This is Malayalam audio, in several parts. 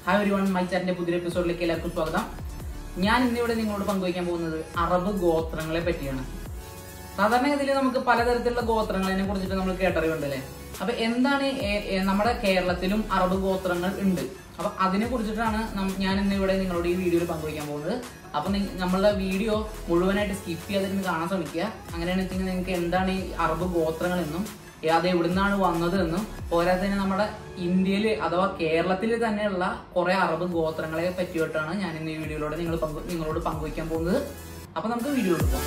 ഹായ് ഒരു വൺ മൈ ചാറ്റിന്റെ പുതിയ എപ്പിസോഡിലേക്ക് എല്ലാവർക്കും സ്വാഗതം ഞാൻ ഇന്നിവിടെ നിങ്ങളോട് പങ്കുവയ്ക്കാൻ പോകുന്നത് അറബ് ഗോത്രങ്ങളെ പറ്റിയാണ് സാധാരണഗതിയിൽ നമുക്ക് പലതരത്തിലുള്ള ഗോത്രങ്ങളെ കുറിച്ചിട്ട് നമ്മൾ കേട്ടറിവുണ്ടല്ലേ അപ്പൊ എന്താണ് ഏ- ഏ- നമ്മുടെ കേരളത്തിലും അറബ് ഗോത്രങ്ങൾ ഉണ്ട് അപ്പൊ അതിനെ കുറിച്ചിട്ടാണ് നം- ഞാൻ ഇന്ന് ഇവിടെ നിങ്ങളോട് ഈ വീഡിയോയിൽ പങ്കുവയ്ക്കാൻ പോകുന്നത് അപ്പൊ നി- നമ്മളുടെ വീഡിയോ മുഴുവനായിട്ട് സ്കിപ്പ് ചെയ്യാതിരുന്ന് കാണാൻ ശ്രമിക്കുക അങ്ങനെയാണെന്ന് വെച്ചാൽ നിങ്ങൾക്ക് എന്താണ് ഈ അറബ് ഗോത്രങ്ങൾ എന്നും ഏ, അത് എവിടുന്നാണ് വന്നത് എന്നും പോരാത്തതിന് നമ്മുടെ ഇന്ത്യയിൽ അഥവാ കേരളത്തിൽ തന്നെയുള്ള കുറെ അറബ് ഗോത്രങ്ങളെ പറ്റിയിട്ടാണ് ഞാൻ ഇന്ന് ഈ വീഡിയോയിലൂടെ നിങ്ങൾ പങ്കു നിങ്ങളോട് പങ്കുവയ്ക്കാൻ പോകുന്നത് അപ്പൊ നമുക്ക് വീഡിയോ എടുക്കാം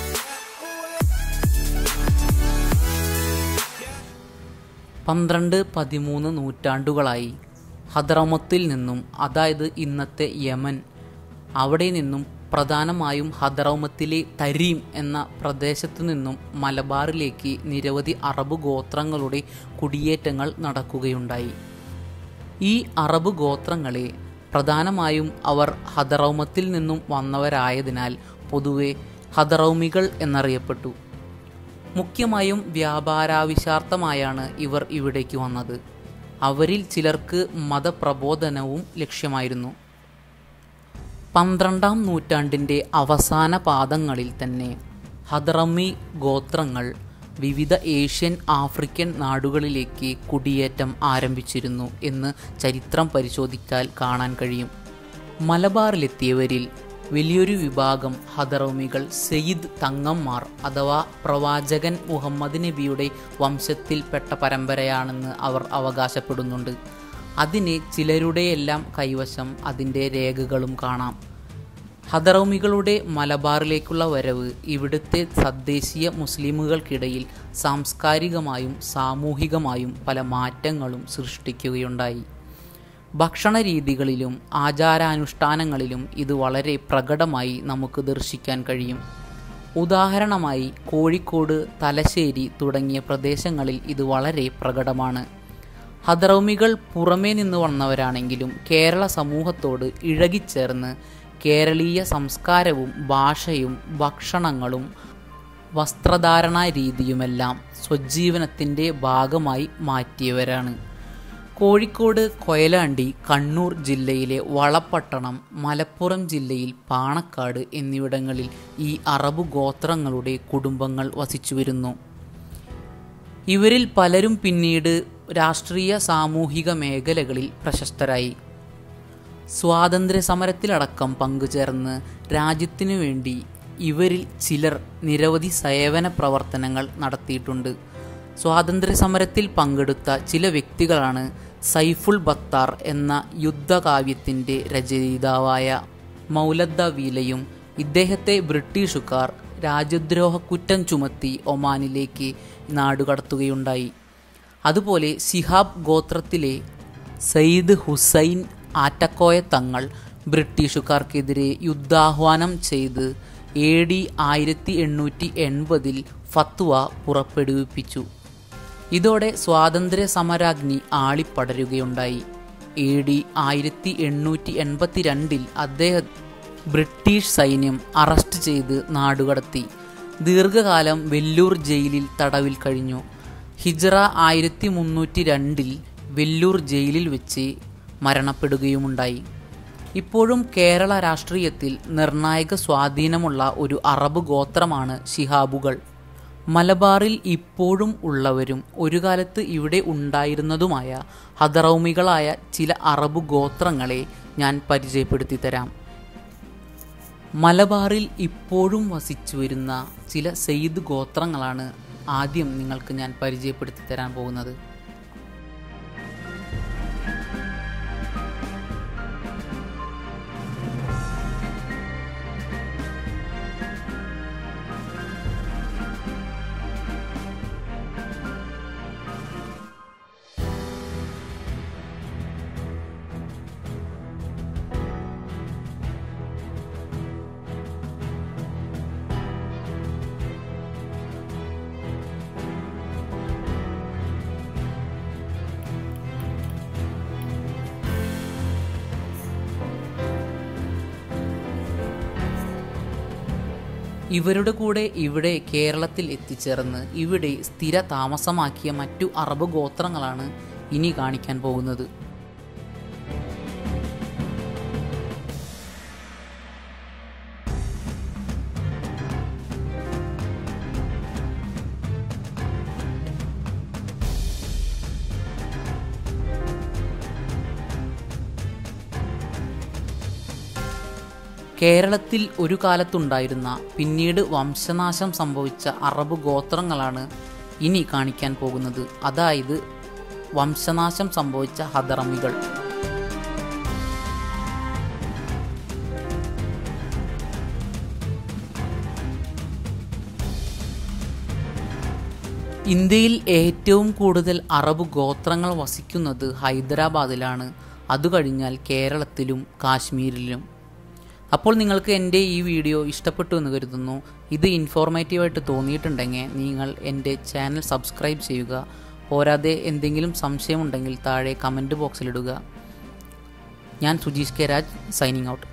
പന്ത്രണ്ട് പതിമൂന്ന് നൂറ്റാണ്ടുകളായി ഹദ്രമത്തിൽ നിന്നും അതായത് ഇന്നത്തെ യമൻ അവിടെ നിന്നും പ്രധാനമായും ഹദ്രമത്തിലെ തരീം എന്ന പ്രദേശത്തു നിന്നും മലബാറിലേക്ക് നിരവധി അറബ് ഗോത്രങ്ങളുടെ കുടിയേറ്റങ്ങൾ നടക്കുകയുണ്ടായി ഈ അറബ് ഗോത്രങ്ങളെ പ്രധാനമായും അവർ ഹദറൗമത്തിൽ നിന്നും വന്നവരായതിനാൽ പൊതുവെ ഹദറൗമികൾ എന്നറിയപ്പെട്ടു മുഖ്യമായും വ്യാപാരാവശ്യാർത്ഥമായാണ് ഇവർ ഇവിടേക്ക് വന്നത് അവരിൽ ചിലർക്ക് മതപ്രബോധനവും ലക്ഷ്യമായിരുന്നു പന്ത്രണ്ടാം നൂറ്റാണ്ടിൻ്റെ അവസാന പാദങ്ങളിൽ തന്നെ ഹദ്റമി ഗോത്രങ്ങൾ വിവിധ ഏഷ്യൻ ആഫ്രിക്കൻ നാടുകളിലേക്ക് കുടിയേറ്റം ആരംഭിച്ചിരുന്നു എന്ന് ചരിത്രം പരിശോധിച്ചാൽ കാണാൻ കഴിയും മലബാറിലെത്തിയവരിൽ വലിയൊരു വിഭാഗം ഹദറോമികൾ സെയ്ദ് തങ്ങന്മാർ അഥവാ പ്രവാചകൻ മുഹമ്മദ് നബിയുടെ വംശത്തിൽപ്പെട്ട പരമ്പരയാണെന്ന് അവർ അവകാശപ്പെടുന്നുണ്ട് അതിന് ചിലരുടെയെല്ലാം കൈവശം അതിൻ്റെ രേഖകളും കാണാം ഹദറൗമികളുടെ മലബാറിലേക്കുള്ള വരവ് ഇവിടുത്തെ തദ്ദേശീയ മുസ്ലിമുകൾക്കിടയിൽ സാംസ്കാരികമായും സാമൂഹികമായും പല മാറ്റങ്ങളും സൃഷ്ടിക്കുകയുണ്ടായി ഭക്ഷണ രീതികളിലും ആചാരാനുഷ്ഠാനങ്ങളിലും ഇത് വളരെ പ്രകടമായി നമുക്ക് ദർശിക്കാൻ കഴിയും ഉദാഹരണമായി കോഴിക്കോട് തലശ്ശേരി തുടങ്ങിയ പ്രദേശങ്ങളിൽ ഇത് വളരെ പ്രകടമാണ് ഹദ്റൗമികൾ പുറമേ നിന്ന് വന്നവരാണെങ്കിലും കേരള സമൂഹത്തോട് ഇഴകിച്ചേർന്ന് കേരളീയ സംസ്കാരവും ഭാഷയും ഭക്ഷണങ്ങളും വസ്ത്രധാരണാ രീതിയുമെല്ലാം സ്വജീവനത്തിൻ്റെ ഭാഗമായി മാറ്റിയവരാണ് കോഴിക്കോട് കൊയലാണ്ടി കണ്ണൂർ ജില്ലയിലെ വളപ്പട്ടണം മലപ്പുറം ജില്ലയിൽ പാണക്കാട് എന്നിവിടങ്ങളിൽ ഈ അറബ് ഗോത്രങ്ങളുടെ കുടുംബങ്ങൾ വസിച്ചു വരുന്നു ഇവരിൽ പലരും പിന്നീട് രാഷ്ട്രീയ സാമൂഹിക മേഖലകളിൽ പ്രശസ്തരായി സ്വാതന്ത്ര്യ സമരത്തിലടക്കം പങ്കുചേർന്ന് രാജ്യത്തിനു വേണ്ടി ഇവരിൽ ചിലർ നിരവധി സേവന പ്രവർത്തനങ്ങൾ നടത്തിയിട്ടുണ്ട് സ്വാതന്ത്ര്യ സമരത്തിൽ പങ്കെടുത്ത ചില വ്യക്തികളാണ് സൈഫുൾ ബത്താർ എന്ന യുദ്ധകാവ്യത്തിൻ്റെ രചയിതാവായ മൗലദ്ദ വീലയും ഇദ്ദേഹത്തെ ബ്രിട്ടീഷുകാർ രാജ്യദ്രോഹ കുറ്റം ചുമത്തി ഒമാനിലേക്ക് നാടുകടത്തുകയുണ്ടായി അതുപോലെ സിഹാബ് ഗോത്രത്തിലെ സയ്യിദ് ഹുസൈൻ ആറ്റക്കോയ തങ്ങൾ ബ്രിട്ടീഷുകാർക്കെതിരെ യുദ്ധാഹ്വാനം ചെയ്ത് എ ഡി ആയിരത്തി എണ്ണൂറ്റി എൺപതിൽ ഫത്വ പുറപ്പെടുവിപ്പിച്ചു ഇതോടെ സ്വാതന്ത്ര്യ സമരാഗ്നി ആളിപ്പടരുകയുണ്ടായി എ ഡി ആയിരത്തി എണ്ണൂറ്റി എൺപത്തിരണ്ടിൽ അദ്ദേഹം ബ്രിട്ടീഷ് സൈന്യം അറസ്റ്റ് ചെയ്ത് നാടുകടത്തി ദീർഘകാലം വെല്ലൂർ ജയിലിൽ തടവിൽ കഴിഞ്ഞു ഹിജ്റ ആയിരത്തി മുന്നൂറ്റി രണ്ടിൽ വെല്ലൂർ ജയിലിൽ വെച്ച് മരണപ്പെടുകയുമുണ്ടായി ഇപ്പോഴും കേരള രാഷ്ട്രീയത്തിൽ നിർണായക സ്വാധീനമുള്ള ഒരു അറബ് ഗോത്രമാണ് ശിഹാബുകൾ മലബാറിൽ ഇപ്പോഴും ഉള്ളവരും ഒരു കാലത്ത് ഇവിടെ ഉണ്ടായിരുന്നതുമായ ഹദറൗമികളായ ചില അറബ് ഗോത്രങ്ങളെ ഞാൻ പരിചയപ്പെടുത്തി തരാം മലബാറിൽ ഇപ്പോഴും വസിച്ചു വരുന്ന ചില സെയ്ദ് ഗോത്രങ്ങളാണ് ആദ്യം നിങ്ങൾക്ക് ഞാൻ പരിചയപ്പെടുത്തി തരാൻ പോകുന്നത് ഇവരുടെ കൂടെ ഇവിടെ കേരളത്തിൽ എത്തിച്ചേർന്ന് ഇവിടെ സ്ഥിര താമസമാക്കിയ മറ്റു അറബ് ഗോത്രങ്ങളാണ് ഇനി കാണിക്കാൻ പോകുന്നത് കേരളത്തിൽ ഒരു കാലത്തുണ്ടായിരുന്ന പിന്നീട് വംശനാശം സംഭവിച്ച അറബ് ഗോത്രങ്ങളാണ് ഇനി കാണിക്കാൻ പോകുന്നത് അതായത് വംശനാശം സംഭവിച്ച ഹദറമികൾ ഇന്ത്യയിൽ ഏറ്റവും കൂടുതൽ അറബ് ഗോത്രങ്ങൾ വസിക്കുന്നത് ഹൈദരാബാദിലാണ് അത് കഴിഞ്ഞാൽ കേരളത്തിലും കാശ്മീരിലും അപ്പോൾ നിങ്ങൾക്ക് എൻ്റെ ഈ വീഡിയോ ഇഷ്ടപ്പെട്ടു എന്ന് കരുതുന്നു ഇത് ഇൻഫോർമേറ്റീവായിട്ട് തോന്നിയിട്ടുണ്ടെങ്കിൽ നിങ്ങൾ എൻ്റെ ചാനൽ സബ്സ്ക്രൈബ് ചെയ്യുക പോരാതെ എന്തെങ്കിലും സംശയമുണ്ടെങ്കിൽ താഴെ കമൻറ്റ് ബോക്സിലിടുക ഞാൻ Sujeesh K Raj signing out